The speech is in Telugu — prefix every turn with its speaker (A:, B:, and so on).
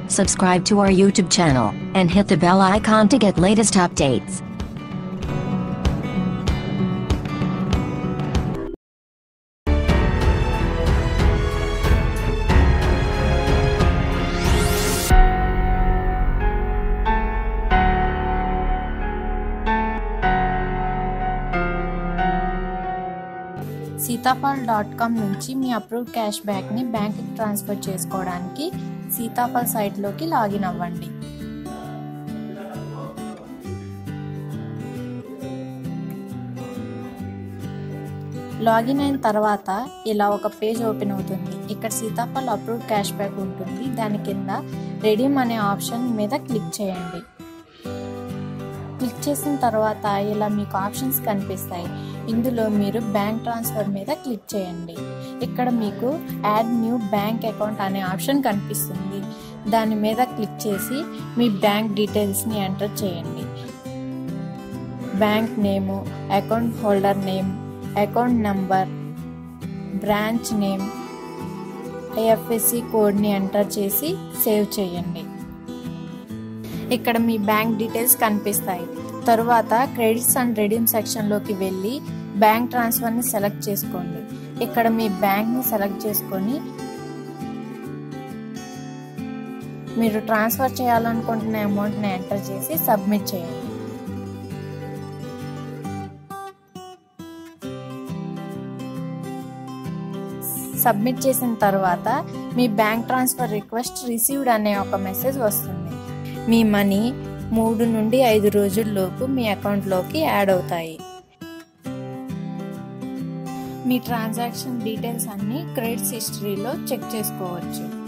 A: subscribe to our YouTube channel, and hit the bell icon to get latest updates.
B: Sitaphal dot com నుంచి మీ అప్రూవ్ క్యాష్ బ్యాక్ని బ్యాంక్కి ట్రాన్స్ఫర్ చేసుకోవడానికి సీతాఫల్ సైట్లోకి లాగిన్ అవ్వండి లాగిన్ అయిన తర్వాత ఇలా ఒక పేజ్ ఓపెన్ అవుతుంది ఇక్కడ సీతాఫల్ అప్రూవ్ క్యాష్ బ్యాక్ ఉంటుంది దాని కింద రెడీమ్ అనే ఆప్షన్ మీద క్లిక్ చేయండి క్లిక్ చేసిన తర్వాత ఇలా మీకు ఆప్షన్స్ కనిపిస్తాయి ఇందులో మీరు బ్యాంక్ ట్రాన్స్ఫర్ మీద క్లిక్ చేయండి ఇక్కడ మీకు యాడ్ న్యూ బ్యాంక్ అకౌంట్ అనే ఆప్షన్ కనిపిస్తుంది దాని మీద క్లిక్ చేసి మీ బ్యాంక్ డీటెయిల్స్ని ఎంటర్ చేయండి bank name account holder name account number branch name IFSC కోడ్ని ఎంటర్ చేసి సేవ్ చేయండి ఇక్కడ మీ బ్యాంక్ డీటెయిల్స్ కనిపిస్తాయి తరువాత క్రెడిట్స్ అండ్ రెడీమ్ సెక్షన్లోకి వెళ్ళి బ్యాంక్ ట్రాన్స్ఫర్ని సెలెక్ట్ చేసుకోండి ఇక్కడ మీ బ్యాంక్ని సెలెక్ట్ చేసుకొని మీరు ట్రాన్స్ఫర్ చేయాలనుకుంటున్న అమౌంట్ని ఎంటర్ చేసి సబ్మిట్ చేయండి సబ్మిట్ చేసిన తర్వాత మీ బ్యాంక్ ట్రాన్స్ఫర్ రిక్వెస్ట్ రిసీవ్డ్ అనే ఒక మెసేజ్ వస్తుంది మీ మనీ మూడు నుండి ఐదు రోజుల్లోపు మీ అకౌంట్లోకి యాడ్ అవుతాయి మీ ట్రాన్సాక్షన్ డీటెయిల్స్ అన్ని క్రెడిట్స్ హిస్టరీలో చెక్ చేసుకోవచ్చు